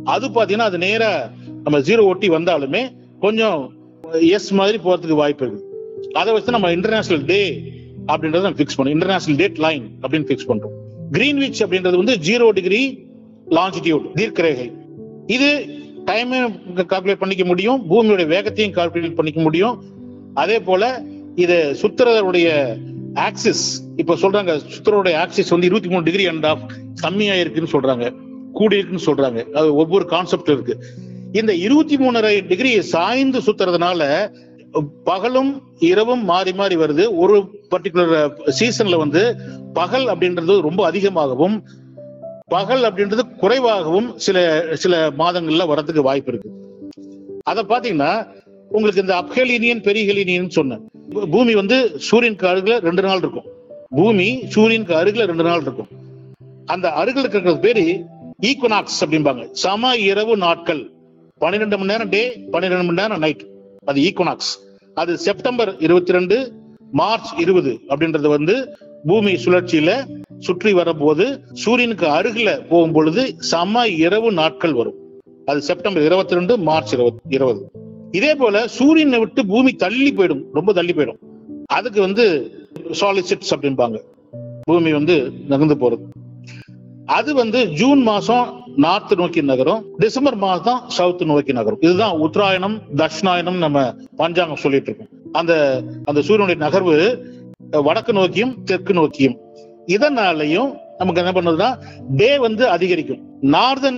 [SPEAKER 3] அது பாத்தீங்கன்னா அது நேரா நம்ம ஜீரோ ஒட்டி வந்தாலுமே கொஞ்சம் எஸ் மாதிரி போறதுக்கு வாய்ப்பு இருக்கு அதை வச்சு நம்ம இன்டர்நேஷனல் டே அப்படின்றத நம்ம ஃபிக்ஸ் பண்ணோம் இன்டர்நேஷனல் டேட் லைன் அப்படின்னு ஃபிக்ஸ் பண்றோம் கிரீன்விச் அப்படின்றது வந்து ஜீரோ டிகிரி லாஞ்சிடியூட் தீர்க்கரேகை இது டைமை கால்குலேட் பண்ணிக்க முடியும் பூமியோட வேகத்தையும் கால்குலேட் பண்ணிக்க முடியும் அதே போல இது சுத்துறதுடைய ஆக்சிஸ் இப்ப சொல்றாங்க சுத்துறோடைய ஆக்சிஸ் வந்து இருபத்தி மூணு டிகிரி அண்ட் ஆஃப் கம்மியா இருக்குன்னு சொல்றாங்க கூடி இருக்குன்னு சொல்றாங்க அது ஒவ்வொரு கான்செப்ட் இருக்கு இந்த இருபத்தி மூணரை டிகிரி சாய்ந்து சுத்துறதுனால பகலும் இரவும் மாறி மாறி வருது ஒரு பர்டிகுலர் சீசன்ல வந்து பகல் அப்படின்றது ரொம்ப அதிகமாகவும் பகல் அப்படின்றது குறைவாகவும் சில சில மாதங்கள்ல வரதுக்கு வாய்ப்பு இருக்கு அத பாத்தீங்கன்னா உங்களுக்கு இந்த அப்ஹெலினியன் பெரிஹெலினியன் சொன்னேன் பூ- பூமி வந்து சூரியனுக்கு அருகில ரெண்டு நாள் இருக்கும் பூமி சூரியனுக்கு அருகில ரெண்டு நாள் இருக்கும் அந்த அருகில் இருக்கிறது பேரு ஈக்குனாக்ஸ் அப்படிம்பாங்க சம இரவு நாட்கள் பன்னிரெண்டு மணி நேரம் டே பன்னிரெண்டு மணி நேரம் நைட் அது ஈக்குனாக்ஸ் அது செப்டம்பர் இருபத்தி ரெண்டு மார்ச் இருபது அப்படின்றது வந்து பூமி சுழற்சியில சுற்றி வரும்போது சூரியனுக்கு அருகில போகும் பொழுது சம இரவு நாட்கள் வரும் அது செப்டம்பர் இருபத்தி ரெண்டு மார்ச் இருபது இருபது இதே போல சூரியனை விட்டு பூமி தள்ளி போயிடும் ரொம்ப தள்ளி போயிடும் அதுக்கு வந்து சாலிசிட்ஸ் அப்படிம்பாங்க பூமி வந்து நகர்ந்து போறது அது வந்து ஜூன் மாசம் நார்த் நோக்கி நகரும் டிசம்பர் மாசம் சவுத் நோக்கி நகரும் இதுதான் உத்தராயணம் தட்சிணாயனம் நம்ம பஞ்சாங்கம் சொல்லிட்டு இருக்கோம் அந்த அந்த சூரியனுடைய நகர்வு அஹ், வடக்கு நோக்கியும் தெற்கு நோக்கியும் இதனாலையும் நமக்கு என்ன பண்ணுதுன்னா டே வந்து அதிகரிக்கும் நார்தன்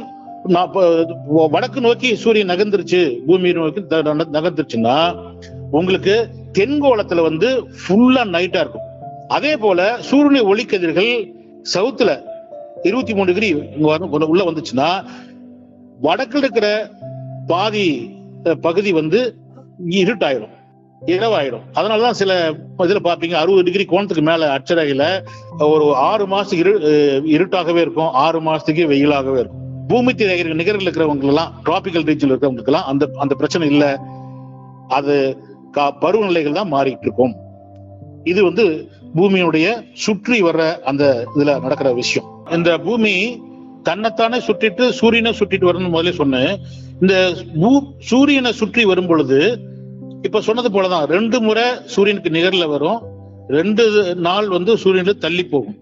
[SPEAKER 3] வடக்கு நோக்கி சூரியன் நகர்ந்துருச்சு பூமி நோக்கி த- ந- நகர்ந்துருச்சுன்னா உங்களுக்கு தென்கோளத்துல வந்து ஃபுல்லா நைட்டா இருக்கும் அதே போல சூரியனுடைய ஒளிக்கதிர்கள் சவுத்துல இருபத்தி மூணு டிகிரி இங்க வரும் உள்ள- உள்ள வந்துச்சுன்னா வடக்குல இருக்கிற பாதி அஹ், பகுதி வந்து இருட்டாயிடும் இரவாயிடும் அதனாலதான் சில இதுல பாப்பீங்க அறுபது டிகிரி கோணத்துக்கு மேல அச்சரகையில ஒரு ஆறு மாசத்துக்கு இரு அஹ், இருட்டாகவே இருக்கும் ஆறு மாசத்துக்கு வெயிலாகவே இருக்கும் பூமி திரை நிகரில் இருக்கிறவங்க எல்லாம் டிராபிக்கல் ரீஜில் இருக்கிறவங்களுக்கு எல்லாம் அந்த அந்த பிரச்சனை இல்ல அது கா- பருவநிலைகள் தான் மாறிட்டு இருக்கும் இது வந்து பூமியினுடைய சுற்றி வர்ற அந்த இதுல நடக்கிற விஷயம் இந்த பூமி தன்னைத்தானே சுற்றிட்டு சூரியனை சுற்றிட்டு வரணும்னு முதல்ல சொன்னேன் இந்த பூ- சூரியனை சுற்றி வரும் பொழுது இப்ப சொன்னது போலதான் ரெண்டு முறை சூரியனுக்கு நிகர்ல வரும் ரெண்டு நாள் வந்து சூரியன்ல தள்ளி போகும்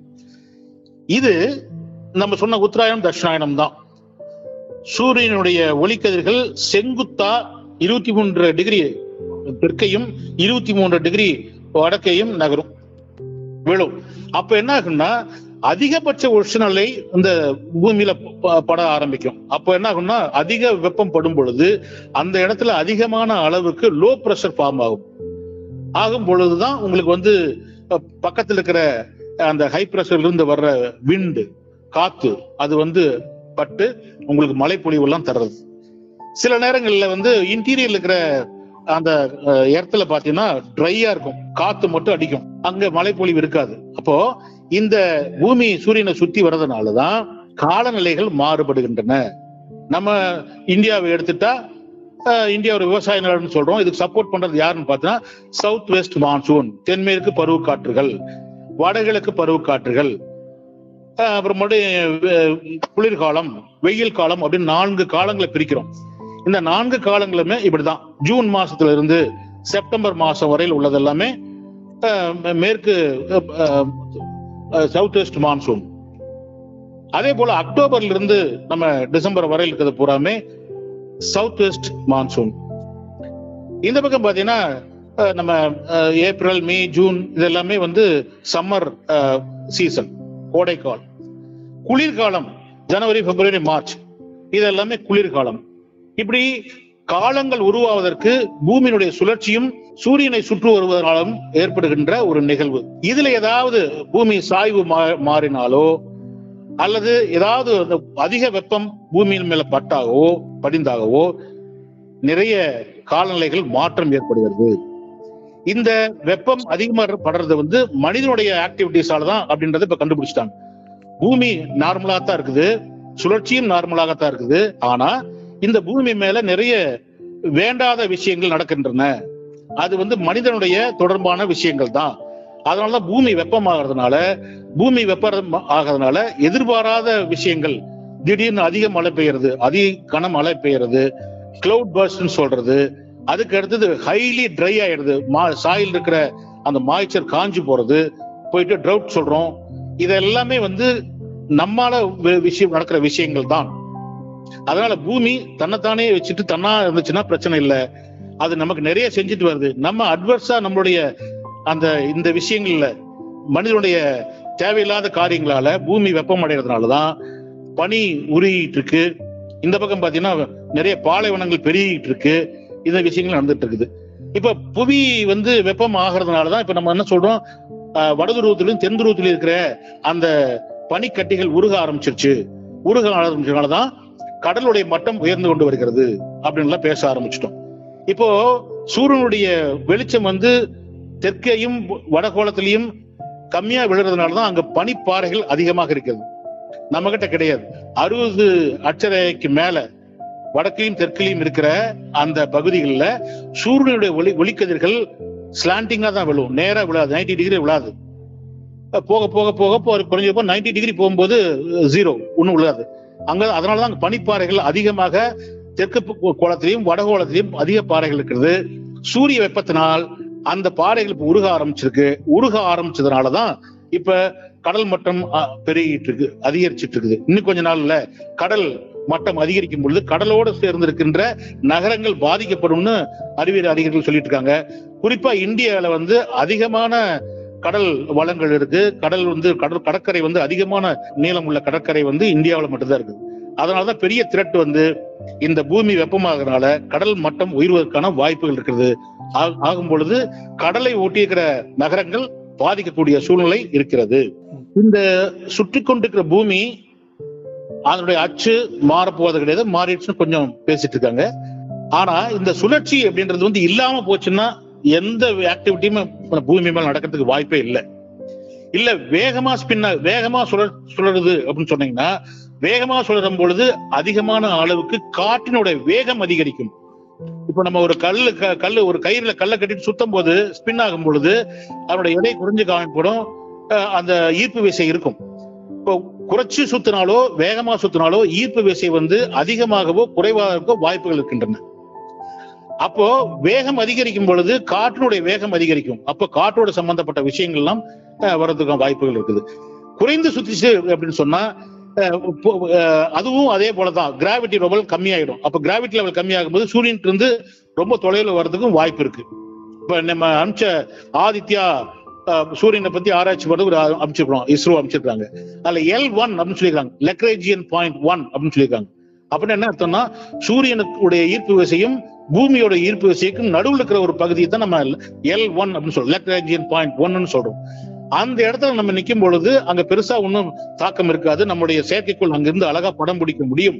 [SPEAKER 3] இது நம்ம சொன்ன உத்தராயணம் தட்சிணாயனம் தான் சூரியனுடைய ஒளிக்கதிர்கள் செங்குத்தா இருபத்தி மூன்று டிகிரி தெற்கையும் இருபத்தி மூன்று டிகிரி வடக்கையும் நகரும் விழும் அப்ப என்ன ஆகும்னா அதிகபட்ச உஷ்ணநிலை இந்த பூமியில ப- பட ஆரம்பிக்கும் அப்ப என்ன ஆகும்னா அதிக வெப்பம் படும் பொழுது அந்த இடத்துல அதிகமான அளவுக்கு லோ பிரஷர் ஃபார்ம் ஆகும் ஆகும் பொழுதுதான் உங்களுக்கு வந்து அஹ், பக்கத்துல இருக்கிற அந்த ஹை பிரஷர்ல இருந்து வர்ற விண்டு காத்து அது வந்து பட்டு உங்களுக்கு மழைப்பொழிவு எல்லாம் தர்றது சில நேரங்கள்ல வந்து இன்டீரியர்ல இருக்கிற அந்த அஹ், இடத்துல பாத்தீங்கன்னா ட்ரையா இருக்கும் காத்து மட்டும் அடிக்கும் அங்க மழைப்பொழிவு இருக்காது அப்போ இந்த பூமி சூரியனை சுத்தி வர்றதுனாலதான் காலநிலைகள் மாறுபடுகின்றன நம்ம இந்தியாவை எடுத்துட்டா அஹ், இந்தியா ஒரு விவசாய நாடுன்னு சொல்றோம் இதுக்கு சப்போர்ட் பண்றது யாருன்னு பார்த்தீங்கன்னா சவுத் வெஸ்ட் மான்சூன் தென்மேற்கு பருவக்காற்றுகள் வடகிழக்கு பருவக்காற்றுகள் அஹ், அப்புறம் மறுபடியும் அஹ், குளிர்காலம் வெயில் காலம் அப்படின்னு நான்கு காலங்களை பிரிக்கிறோம் இந்த நான்கு காலங்களுமே இப்படிதான் ஜூன் மாசத்துல இருந்து செப்டம்பர் மாசம் வரையில் உள்ளது எல்லாமே அஹ், மேற்கு சவுத் வெஸ்ட் மான்சூன் அதே போல அக்டோபர்ல இருந்து நம்ம டிசம்பர் வரையில் இருக்கிறது பூராமே சவுத் வெஸ்ட் மான்சூன் இந்த பக்கம் பாத்தீங்கன்னா அஹ், நம்ம அஹ், ஏப்ரல் மே ஜூன் இது எல்லாமே வந்து சம்மர் சீசன் கோடைக்கால் குளிர்காலம் ஜனவரி பிப்ரவரி மார்ச் இது எல்லாமே குளிர்காலம் இப்படி காலங்கள் உருவாவதற்கு பூமியினுடைய சுழற்சியும் சூரியனை சுற்றி வருவதனாலும் ஏற்படுகின்ற ஒரு நிகழ்வு இதுல ஏதாவது பூமி சாய்வு மா- மாறினாலோ அல்லது ஏதாவது அந்த அதிக வெப்பம் பூமியின் மேல பட்டாகவோ படிந்தாகவோ நிறைய காலநிலைகள் மாற்றம் ஏற்படுகிறது இந்த வெப்பம் அதிகமா படுறது வந்து மனிதனுடைய ஆக்டிவிட்டிஸால தான் அப்படின்றத இப்ப கண்டுபிடிச்சிட்டாங்க பூமி நார்மலா தான் இருக்குது சுழற்சியும் நார்மலாகத்தான் இருக்குது ஆனா இந்த பூமி மேல நிறைய வேண்டாத விஷயங்கள் நடக்கின்றன அது வந்து மனிதனுடைய தொடர்பான விஷயங்கள் தான் அதனாலதான் பூமி வெப்பமாகறதுனால பூமி வெப்பம் ஆகிறதுனால எதிர்பாராத விஷயங்கள் திடீர்னு அதிக மழை பெய்யறது அதிக கனமழை பெய்யறது கிளவுட் பர்ஸ்ட்னு சொல்றது அதுக்கு அடுத்தது ஹைலி ட்ரை ஆயிடுது மா சாயில் இருக்கிற அந்த மாய்ச்சர் காஞ்சு போறது போயிட்டு ட்ரவுட் சொல்றோம் இது எல்லாமே வந்து நம்மால வி- விஷயம் நடக்கிற விஷயங்கள் தான் அதனால பூமி தன்னைத்தானே வச்சுட்டு தன்னா இருந்துச்சுன்னா பிரச்சனை இல்லை அது நமக்கு நிறைய செஞ்சுட்டு வருது நம்ம அட்வர்ஸா நம்மளுடைய அந்த இந்த விஷயங்கள்ல மனிதனுடைய தேவையில்லாத காரியங்களால பூமி வெப்பம் அடைகிறதுனாலதான் பனி உருகிட்டு இருக்கு இந்த பக்கம் பாத்தீங்கன்னா நிறைய பாலைவனங்கள் பெருகிட்டு இருக்கு இந்த விஷயங்கள் நடந்துட்டு இருக்குது இப்ப புவி வந்து வெப்பம் ஆகிறதுனாலதான் இப்ப நம்ம என்ன சொல்றோம் ஆஹ், வடதுருவத்திலும் தென் துருவத்திலும் இருக்கிற அந்த பனிக்கட்டிகள் உருக ஆரம்பிச்சிருச்சு உருக ஆரம்பிச்சதுனாலதான் கடலுடைய மட்டம் உயர்ந்து கொண்டு வருகிறது அப்படின்லாம் பேச ஆரம்பிச்சிட்டோம் இப்போ சூரியனுடைய வெளிச்சம் வந்து தெற்கையும் வடகோளத்திலையும் கம்மியா விழுறதுனாலதான் அங்க பனிப்பாறைகள் அதிகமாக இருக்கிறது நம்ம கிட்ட கிடையாது அறுபது அச்சரேகைக்கு மேல வடக்கையும் தெற்கிலையும் இருக்கிற அந்த பகுதிகளில் சூரியனுடைய ஒளி ஒளிக்கதிர்கள் ஸ்லாண்டிங்கா தான் விழும் நேரா விழாது 90 டிகிரி விழாது போக போக போக போக குறைஞ்சப்போ 90 டிகிரி போகும்போது ஜீரோ ஒன்றும் விழாது அங்க அதனாலதான் அங்க பனிப்பாறைகள் அதிகமாக தெற்கு பு- கோளத்திலையும் வடகோளத்திலையும் அதிக பாறைகள் இருக்கிறது சூரிய வெப்பத்தினால் அந்த பாறைகள் இப்ப உருக ஆரம்பிச்சிருக்கு உருக ஆரம்பிச்சதுனாலதான் இப்ப கடல் மட்டம் அ, பெருகிட்டு இருக்கு அதிகரிச்சிட்டு இருக்குது இன்னும் கொஞ்ச நாள்ல கடல் மட்டம் அதிகரிக்கும் பொழுது கடலோடு சேர்ந்து இருக்கின்ற நகரங்கள் பாதிக்கப்படும்னு அறிவியல் அறிஞர்கள் சொல்லிட்டு இருக்காங்க குறிப்பா இந்தியால வந்து அதிகமான கடல் வளங்கள் இருக்கு கடல் வந்து கடல் கடற்கரை வந்து அதிகமான நீளம் உள்ள கடற்கரை வந்து இந்தியாவில் மட்டும்தான் இருக்குது அதனாலதான் பெரிய திரட்டு வந்து இந்த பூமி வெப்பமாகறதுனால கடல் மட்டம் உயர்வதற்கான வாய்ப்புகள் இருக்கிறது ஆ- ஆகும் பொழுது கடலை ஒட்டியிருக்கிற நகரங்கள் பாதிக்கக்கூடிய சூழ்நிலை இருக்கிறது இந்த சுற்றி கொண்டிருக்கிற பூமி அதனுடைய அச்சு மாறப்போவது கிடையாது மாறிடுச்சுன்னு கொஞ்சம் பேசிட்டு இருக்காங்க ஆனா இந்த சுழற்சி அப்படின்றது வந்து இல்லாம போச்சுன்னா எந்த ஆக்டிவிட்டியுமே பூமி மேல நடக்கிறதுக்கு வாய்ப்பே இல்லை இல்ல வேகமா ஸ்பின்ன வேகமா சுழற் சுழறுது அப்படின்னு சொன்னீங்கன்னா வேகமா சுழறும் பொழுது அதிகமான அளவுக்கு காற்றினுடைய வேகம் அதிகரிக்கும் இப்ப நம்ம ஒரு கல்லு க- கல்லு ஒரு கயிறுல கல்லை கட்டிட்டு சுத்தும் போது ஸ்பின் ஆகும் பொழுது அதனுடைய எடை குறைஞ்சு காணப்படும் அஹ் அந்த ஈர்ப்பு விசை இருக்கும் இப்போ குறைச்சு சுத்தினாலோ வேகமா சுத்தினாலோ ஈர்ப்பு விசை வந்து அதிகமாகவோ குறைவாகவோ வாய்ப்புகள் இருக்கின்றன அப்போ வேகம் அதிகரிக்கும் பொழுது காற்றினுடைய வேகம் அதிகரிக்கும் அப்போ காற்றோட சம்பந்தப்பட்ட விஷயங்கள் எல்லாம் அஹ், வர்றதுக்கான வாய்ப்புகள் இருக்குது குறைந்து சுத்திச்சு அப்படின்னு சொன்னா அஹ், இப்போ, அஹ், அதுவும் அதே போலதான் கிராவிட்டி லெவல் கம்மியாயிடும் அப்ப கிராவிட்டி லெவல் கம்மியாகும் போது சூரியன் இருந்து ரொம்ப தொலைவில் வர்றதுக்கும் வாய்ப்பு இருக்கு இப்ப நம்ம அமிச்ச ஆதித்யா அஹ், சூரியனை பத்தி ஆராய்ச்சி பண்ணி ஒரு அமைச்சிருக்கிறோம் இஸ்ரோ அமைச்சிருக்காங்க அதுல எல் ஒன் அப்படின்னு சொல்லியிருக்காங்க லெக்ரேஜியன் பாயிண்ட் ஒன் அப்படின்னு சொல்லியிருக்காங்க அப்படின்னு என்ன அர்த்தம்னா சூரியனுடைய ஈர்ப்பு விசையும் பூமியோட ஈர்ப்பு விசைக்கும் நடுவில் இருக்கிற ஒரு பகுதியை தான் நம்ம எல் ஒன் அப்படின்னு சொல்றோம் லெக்ரேஜியன் பாயிண்ட் ஒன்னு சொல்றோம் அந்த இடத்துல நம்ம நிக்கும் பொழுது அங்க பெருசா ஒன்றும் தாக்கம் இருக்காது நம்முடைய செயற்கைக்கோள் அங்கிருந்து அழகா படம் பிடிக்க முடியும்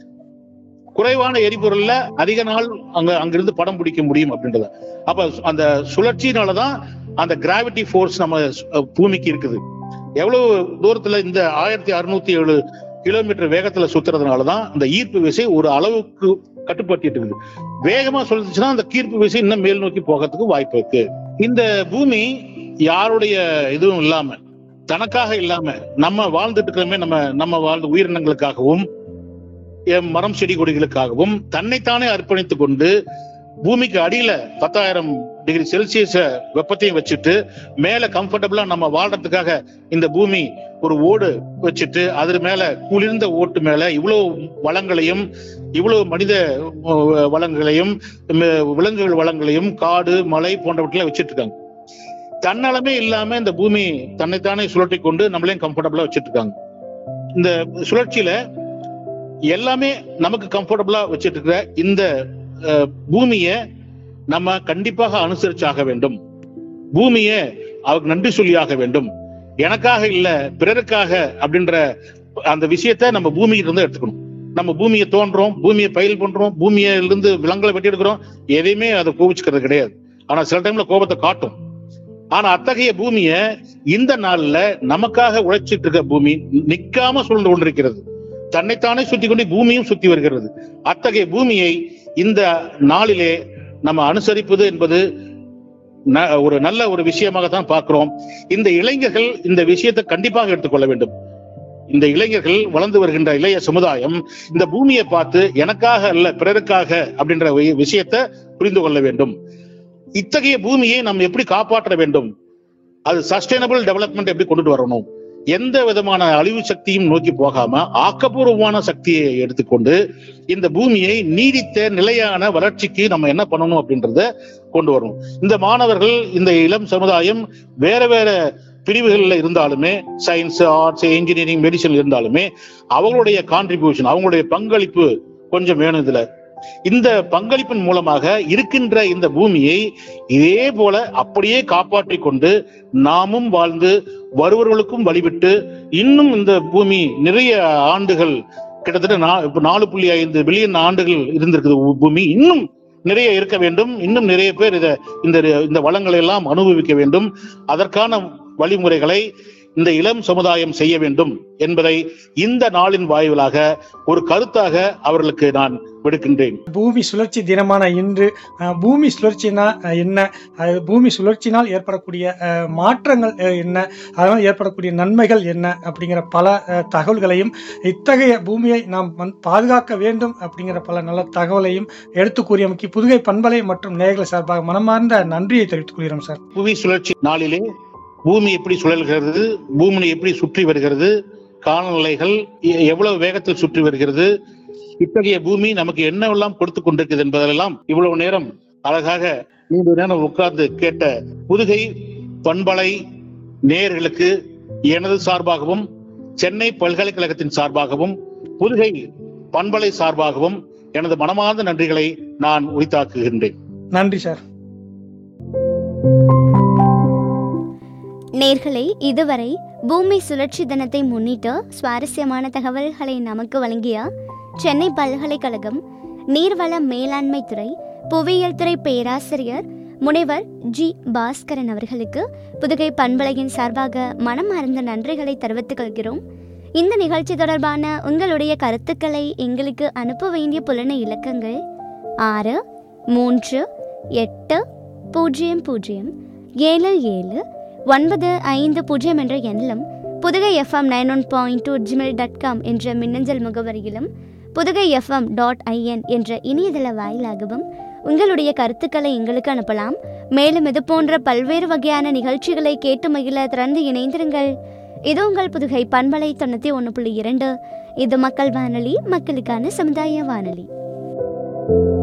[SPEAKER 3] குறைவான எரிபொருள்ல அதிக நாள் அங்க அங்கிருந்து படம் பிடிக்க முடியும் அப்படின்றத அப்ப அந்த சுழற்சியினாலதான் அந்த கிராவிட்டி ஃபோர்ஸ் நம்ம அஹ், பூமிக்கு இருக்குது எவ்வளவு தூரத்துல இந்த ஆயிரத்தி அறுநூத்தி ஏழு கிலோமீட்டர் வேகத்துல சுத்துறதுனாலதான் அந்த ஈர்ப்பு விசை ஒரு அளவுக்கு கட்டுப்படுத்திட்டு இருக்குது வேகமா சொல்லிச்சுன்னா அந்த ஈர்ப்பு விசை இன்னும் மேல் நோக்கி போகிறதுக்கு வாய்ப்பு இருக்கு இந்த பூமி யாருடைய இதுவும் இல்லாம தனக்காக இல்லாம நம்ம வாழ்ந்துட்டு இருக்கிறோமே நம்ம நம்ம வாழ்ந்த உயிரினங்களுக்காகவும் எம் மரம் செடி கொடிகளுக்காகவும் தன்னைத்தானே அர்ப்பணித்துக் கொண்டு பூமிக்கு அடியில பத்தாயிரம் டிகிரி செல்சியஸ் வெப்பத்தையும் வச்சுட்டு மேல கம்ஃபர்டபுளா நம்ம வாழ்றதுக்காக இந்த பூமி ஒரு ஓடு வச்சுட்டு அது மேல குளிர்ந்த ஓட்டு மேல இவ்வளவு வளங்களையும் இவ்வளவு மனித அஹ், வளங்களையும் ம- விலங்குகள் வளங்களையும் காடு மலை போன்றவற்றை வச்சிட்டு இருக்காங்க தன்னலமே இல்லாம இந்த பூமி தன்னைத்தானே சுழற்றி கொண்டு நம்மளையும் கம்ஃபர்டபுளா வச்சிட்டு இருக்காங்க இந்த சுழற்சியில எல்லாமே நமக்கு கம்ஃபர்டபுளா வச்சிட்டு இருக்கிற இந்த அஹ், பூமியை நம்ம கண்டிப்பாக அனுசரிச்சாக வேண்டும் பூமியை அவருக்கு நன்றி சொல்லியாக வேண்டும் எனக்காக இல்ல பிறருக்காக அப்படின்ற அந்த விஷயத்தை நம்ம பூமியில இருந்து எடுத்துக்கணும் நம்ம பூமியை தோன்றோம் பூமியை பயில் பண்றோம் பூமியில இருந்து விலங்குகளை வெட்டி எடுக்கிறோம் எதையுமே அதை கோபிச்சுக்கிறது கிடையாது ஆனா சில டைம்ல கோபத்தை காட்டும் ஆனா அத்தகைய பூமிய இந்த நாள்ல நமக்காக உழைச்சிட்டு இருக்க பூமி நிக்காம சூழ்ந்து கொண்டிருக்கிறது தன்னைத்தானே சுத்தி கொண்டு பூமியும் சுத்தி வருகிறது அத்தகைய பூமியை இந்த நாளிலே நம்ம அனுசரிப்பது என்பது ந- ஒரு நல்ல ஒரு விஷயமாக தான் பார்க்கிறோம் இந்த இளைஞர்கள் இந்த விஷயத்தை கண்டிப்பாக எடுத்துக்கொள்ள வேண்டும் இந்த இளைஞர்கள் வளர்ந்து வருகின்ற இளைய சமுதாயம் இந்த பூமியை பார்த்து எனக்காக அல்ல பிறருக்காக அப்படின்ற வி- விஷயத்தை புரிந்து கொள்ள வேண்டும் இத்தகைய பூமியை நாம் எப்படி காப்பாற்ற வேண்டும் அது சஸ்டைனபிள் டெவலப்மெண்ட் எப்படி கொண்டுட்டு வரணும் எந்த விதமான அழிவு சக்தியும் நோக்கி போகாம ஆக்கப்பூர்வமான சக்தியை எடுத்துக்கொண்டு இந்த பூமியை நீடித்த நிலையான வளர்ச்சிக்கு நம்ம என்ன பண்ணணும் அப்படின்றத கொண்டு வரணும் இந்த மாணவர்கள் இந்த இளம் சமுதாயம் வேற வேற பிரிவுகளில் இருந்தாலுமே சயின்ஸ் ஆர்ட்ஸ் இன்ஜினியரிங் மெடிசன் இருந்தாலுமே அவங்களுடைய கான்ட்ரிபியூஷன் அவங்களுடைய பங்களிப்பு கொஞ்சம் வேணும் இதுல இந்த பங்களிப்பின் மூலமாக இருக்கின்ற இந்த பூமியை இதே போல அப்படியே காப்பாற்றிக் கொண்டு நாமும் வாழ்ந்து வருவர்களுக்கும் வழிவிட்டு இன்னும் இந்த பூமி நிறைய ஆண்டுகள் கிட்டத்தட்ட நா- இப்ப நாலு புள்ளி ஐந்து பில்லியன் ஆண்டுகள் இருந்திருக்குது பூ- பூமி இன்னும் நிறைய இருக்க வேண்டும் இன்னும் நிறைய பேர் இத இந்த இந்த வளங்களை எல்லாம் அனுபவிக்க வேண்டும் அதற்கான வழிமுறைகளை இந்த இளம் சமுதாயம் செய்ய வேண்டும் என்பதை இந்த நாளின் வாயிலாக ஒரு கருத்தாக அவர்களுக்கு நான் விடுக்கின்றேன்
[SPEAKER 2] பூமி சுழற்சி தினமான இன்று அஹ், பூமி சுழற்சினா அஹ், என்ன அது பூமி சுழற்சினால் ஏற்படக்கூடிய அஹ், மாற்றங்கள் அஹ், என்ன அதனால் ஏற்படக்கூடிய நன்மைகள் என்ன அப்படிங்கிற பல அஹ், தகவல்களையும் இத்தகைய பூமியை நாம் வந்து பாதுகாக்க வேண்டும் அப்படிங்கிற பல நல்ல தகவலையும் எடுத்து கூறியமைக்கு புதுகை பண்பலை மற்றும் நேயர்கள் சார்பாக மனமார்ந்த நன்றியை தெரிவித்துக் கொள்கிறோம் சார்
[SPEAKER 3] புவி சுழற்சி நாளிலே பூமி எப்படி சுழல்கிறது பூமியை எப்படி சுற்றி வருகிறது காலநிலைகள் எ- எவ்வளவு வேகத்தில் சுற்றி வருகிறது இத்தகைய பூமி நமக்கு என்னவெல்லாம் கொடுத்து கொண்டிருக்கிறது என்பதெல்லாம் இவ்வளவு நேரம் அழகாக நீண்ட நேரம் உட்கார்ந்து கேட்ட புதுகை பண்பலை நேயர்களுக்கு எனது சார்பாகவும் சென்னை பல்கலைக்கழகத்தின் சார்பாகவும் புதுகை பண்பலை சார்பாகவும் எனது மனமார்ந்த நன்றிகளை நான் உரித்தாக்குகின்றேன்
[SPEAKER 2] நன்றி சார்
[SPEAKER 1] நேர்களை இதுவரை பூமி சுழற்சி தினத்தை முன்னிட்டு சுவாரஸ்யமான தகவல்களை நமக்கு வழங்கிய சென்னை பல்கலைக்கழகம் நீர்வள மேலாண்மை துறை புவியியல் துறை பேராசிரியர் முனைவர் ஜி பாஸ்கரன் அவர்களுக்கு புதுகை பண்பலையின் சார்பாக மனமார்ந்த நன்றிகளை தெரிவித்துக் கொள்கிறோம் இந்த நிகழ்ச்சி தொடர்பான உங்களுடைய கருத்துக்களை எங்களுக்கு அனுப்ப வேண்டிய புலன இலக்கங்கள் ஆறு மூன்று எட்டு பூஜ்ஜியம் பூஜ்ஜியம் ஏழு ஏழு ஒன்பது ஐந்து பூஜ்ஜியம் என்ற எண்ணிலும் Pudugai FM nine one point two Gmail dot com என்ற மின்னஞ்சல் முகவரியிலும் புதுகை எஃப்எம் டாட் ஐஎன் என்ற இணையதள வாயிலாகவும் உங்களுடைய கருத்துக்களை எங்களுக்கு அனுப்பலாம் மேலும் இது போன்ற பல்வேறு வகையான நிகழ்ச்சிகளை கேட்டு மகிழ திறந்து இணைந்திருங்கள் இது உங்கள் புதுகை பண்பலை தொண்ணூற்றி ஒன்று புள்ளி இரண்டு இது மக்கள் வானொலி மக்களுக்கான சமுதாய வானொலி